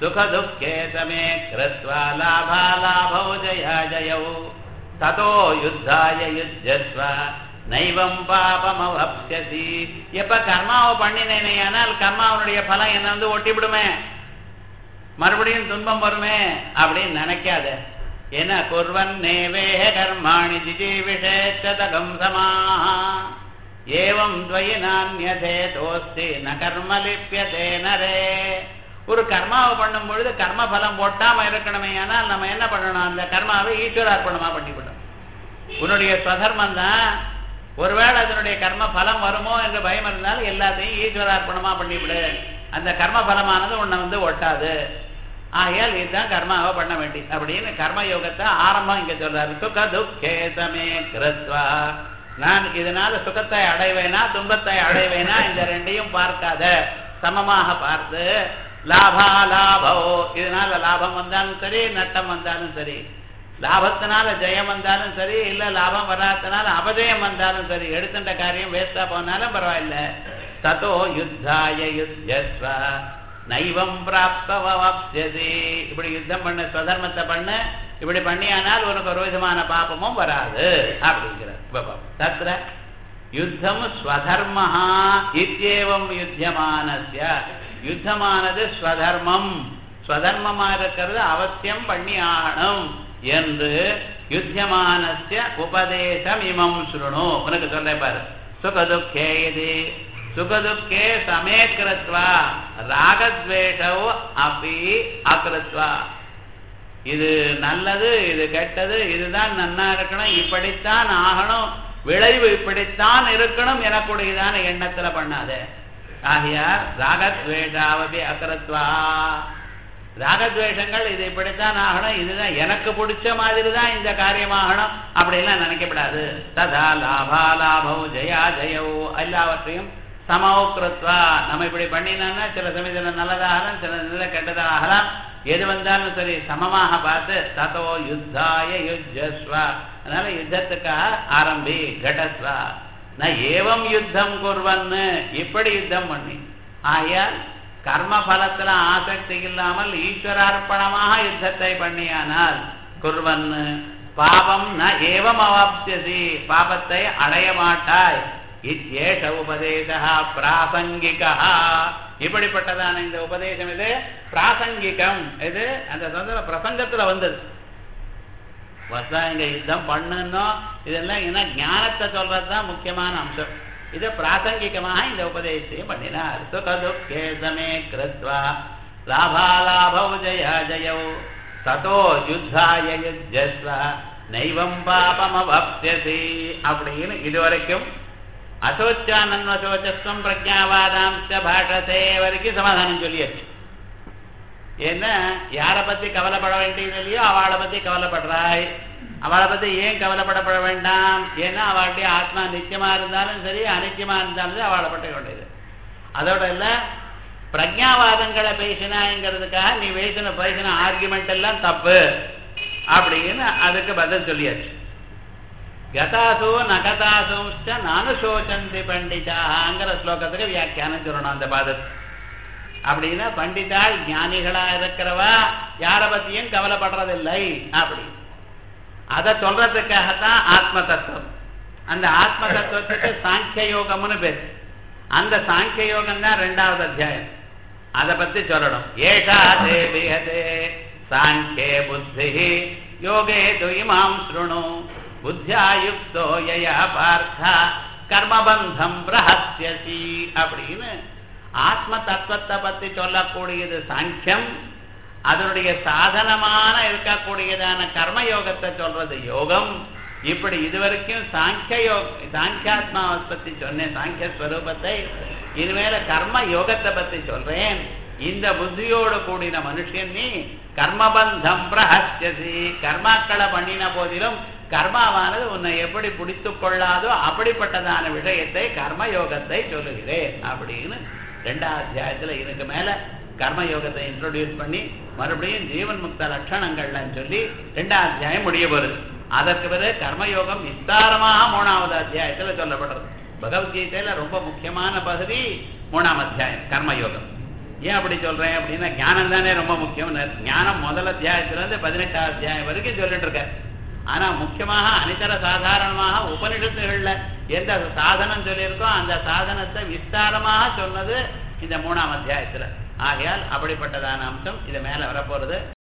सुखदुःखे समे कृत्वा लाभालाभौ जया जयौ ततो युद्धाय युध्यस्व நைவம் பாபம் அவப்சதி எப்ப கர்மாவை பண்ணினேனே ஆனால் கர்மாவனுடைய பலம் என்ன வந்து ஒட்டிவிடுமே மறுபடியும் துன்பம் வருமே அப்படின்னு நினைக்காத ஏன்னா குர்வன் நேவேஹ கர்மாணி ஜிஜீவிஷேச்சதகம் சமாக ஏவம் துவயி நானியதே தோஸ்தி ந கர்ம லிப்பியதே நரே ஒரு கர்மாவை பண்ணும் பொழுது கர்ம பலம் ஒட்டாம இருக்கணுமே ஆனால் நம்ம என்ன பண்ணணும் அந்த கர்மாவை ஈஸ்வரார்ப்பணமா பண்ணிவிடணும் உன்னுடைய ஸ்வதர்மம் தான் ஒருவேளை அதனுடைய கர்ம பலம் வருமோ என்ற பயம் இருந்தாலும் எல்லாத்தையும் ஈஸ்வரார்ப்பணமா பண்ணிவிடு அந்த கர்ம பலமானது உன்னை வந்து ஒட்டாது ஆகையால் இதுதான் கர்மாவை பண்ண வேண்டி அப்படின்னு கர்ம யோகத்தை ஆரம்பம் இங்க சொல்றாரு சுக துக்கே சமே கிருத்வா நான் இதனால சுகத்தை அடைவேனா துன்பத்தை அடைவேனா இந்த ரெண்டையும் பார்க்காத சமமாக பார்த்து லாபா லாபோ இதனால லாபம் வந்தாலும் சரி நட்டம் வந்தாலும் சரி லாபத்தினால ஜெயம் வந்தாலும் சரி இல்ல லாபம் வராதனால அபஜயம் வந்தாலும் சரி எடுத்துட்ட காரியம் வேஸ்டா போனாலும் பரவாயில்ல ததோ யுத்தாய யுத்தியஸ்வ நைவம் பிராப்தவப்சியதி இப்படி யுத்தம் பண்ண ஸ்வதர்மத்தை பண்ண இப்படி பண்ணியானால் உனக்கு ஒரு விதமான பாபமும் வராது அப்படிங்கிற தத்ர யுத்தம் ஸ்வதர்மஹா இத்தியேவம் யுத்தியமானஸ்ய யுத்தமானது ஸ்வதர்மம் ஸ்வதர்மமா இருக்கிறது அவசியம் பண்ணி ஆகணும் என்று யுத்தியமானஸ்ய உபதேசம் இமம் சுருணு உனக்கு சொல்ல பாரு சுகதுக்கே இது சுகதுக்கே சமே கிருத்வா ராகத்வேஷவோ அப்படி அகிருத்வா இது நல்லது இது கெட்டது இதுதான் நன்னா இருக்கணும் இப்படித்தான் ஆகணும் விளைவு இப்படித்தான் இருக்கணும் எனக்கூடியதான எண்ணத்துல பண்ணாதே ஆகையார் ராகத்வேஷாவபி அகரத்வா ராகத்வேஷங்கள் இது இப்படித்தான் ஆகணும் இதுதான் எனக்கு பிடிச்ச மாதிரி தான் இந்த காரியமாகணும் அப்படின்லாம் நினைக்கப்படாது ததா லாபா லாபோ ஜெயா ஜெயோ எல்லாவற்றையும் சமௌக்கிருத்வா நம்ம இப்படி பண்ணினோம்னா சில சமயத்தில் நல்லதாகலாம் சில நல்ல கெட்டதாகலாம் எது வந்தாலும் சரி சமமாக பார்த்து ததோ யுத்தாய யுஜஸ்வா அதனால யுத்தத்துக்காக ஆரம்பி கடஸ்வா நான் ஏவம் யுத்தம் குர்வன்னு இப்படி யுத்தம் பண்ணி ஆகையால் கர்ம பலத்துல ஆசக்தி இல்லாமல் ஈஸ்வரார்ப்பணமாக யுத்தத்தை பண்ணியானால் குர்வன்னு பாபம் ந ஏவம் அவாப்சியசி பாபத்தை அடைய மாட்டாய் இத்யேஷ உபதேசா பிராசங்கிகா இப்படிப்பட்டதான இந்த உபதேசம் இது பிராசங்கிகம் இது அந்த சொந்த பிரசங்கத்துல வந்தது வசா இங்க யுத்தம் பண்ணணும் இதெல்லாம் என்ன ஞானத்தை சொல்றதுதான் முக்கியமான அம்சம் இது பிராசங்கிகமாக இந்த உபதேசத்தையும் பண்ணினார் சுகதுக்கே சமே கிருத்வா லாபாலாபௌ ஜயா ஜயௌ ததோ யுத்தாய யுஜஸ்வ நைவம் பாபம் அவப்சியசி அப்படின்னு இதுவரைக்கும் அசோச்சானன் அசோச்சஸ்வம் பிரஜாவாதாம்ச பாஷசே வரைக்கும் சமாதானம் சொல்லியாச்சு ஏன்னா யாரை பத்தி கவலைப்பட வேண்டியது இல்லையோ அவளை பத்தி கவலைப்படுறாய் அவளை பத்தி ஏன் கவலைப்படப்பட வேண்டாம் ஏன்னா அவளுடைய ஆத்மா நிச்சயமா இருந்தாலும் சரி அனிச்சயமா இருந்தாலும் சரி அவளை பட்ட வேண்டியது அதோட இல்ல பிரஜாவாதங்களை பேசினாங்கிறதுக்காக நீ பேசின பேசின ஆர்குமெண்ட் எல்லாம் தப்பு அப்படின்னு அதுக்கு பதில் சொல்லியாச்சு கதாசோ நகதாசோச்ச நானுசோச்சந்தி பண்டிதாங்கிற ஸ்லோகத்துக்கு வியாக்கியானம் சொல்லணும் அந்த பாதத்து அப்படின்னா பண்டிதாள் ஞானிகளா இருக்கிறவா யார பத்தியும் கவலைப்படுறதில்லை அப்படி அதை சொல்றதுக்காகத்தான் ஆத்ம தத்துவம் அந்த ஆத்ம தத்துவத்துக்கு சாங்கிய யோகம்னு பேர் அந்த சாங்கிய யோகம் தான் ரெண்டாவது அத்தியாயம் அதை பத்தி சொல்லணும் ஏஷா தேவியதே சாங்கே புத்தி யோகே துயிமாம் ஸ்ருணு புத்தியா யுக்தோ யயா பார்த்தா கர்மபந்தம் பிரஹஸ்யசி அப்படின்னு ஆத்ம தத்துவத்தை பத்தி சொல்லக்கூடியது சாங்கியம் அதனுடைய சாதனமான இருக்கக்கூடியதான கர்மயோகத்தை சொல்றது யோகம் இப்படி இதுவரைக்கும் சாங்கிய யோக சாங்கியாத்மாவை பத்தி சொன்னேன் சாங்கிய ஸ்வரூபத்தை இனிமேல கர்ம யோகத்தை பத்தி சொல்றேன் இந்த புத்தியோடு கூடின மனுஷன் நீ கர்மபந்தம் பிரஹஸ்யசி கர்மாக்களை பண்ணின போதிலும் கர்மாவானது உன்னை எப்படி பிடித்து கொள்ளாதோ அப்படிப்பட்டதான விஷயத்தை கர்மயோகத்தை சொல்லுகிறேன் அப்படின்னு ரெண்டாவது அத்தியாயத்துல இதுக்கு மேல கர்மயோகத்தை இன்ட்ரோடியூஸ் பண்ணி மறுபடியும் ஜீவன் முக்த லட்சணங்கள்லாம் சொல்லி ரெண்டாவது அத்தியாயம் முடிய வருது அதற்கு பிறகு கர்மயோகம் விஸ்தாரமாக மூணாவது அத்தியாயத்துல சொல்லப்படுறது பகவத்கீதையில ரொம்ப முக்கியமான பகுதி மூணாம் அத்தியாயம் கர்மயோகம் ஏன் அப்படி சொல்றேன் அப்படின்னா ஞானம் தானே ரொம்ப முக்கியம் ஞானம் முதல் அத்தியாயத்துல இருந்து பதினெட்டாவது அத்தியாயம் வரைக்கும் சொல்லிட்டு இருக்க ஆனா முக்கியமாக அனிதர சாதாரணமாக உபனிஷத்துகள்ல எந்த சாதனம் சொல்லியிருக்கோ அந்த சாதனத்தை விஸ்தாரமாக சொன்னது இந்த மூணாம் அத்தியாயத்துல ஆகையால் அப்படிப்பட்டதான அம்சம் இது மேல வரப்போறது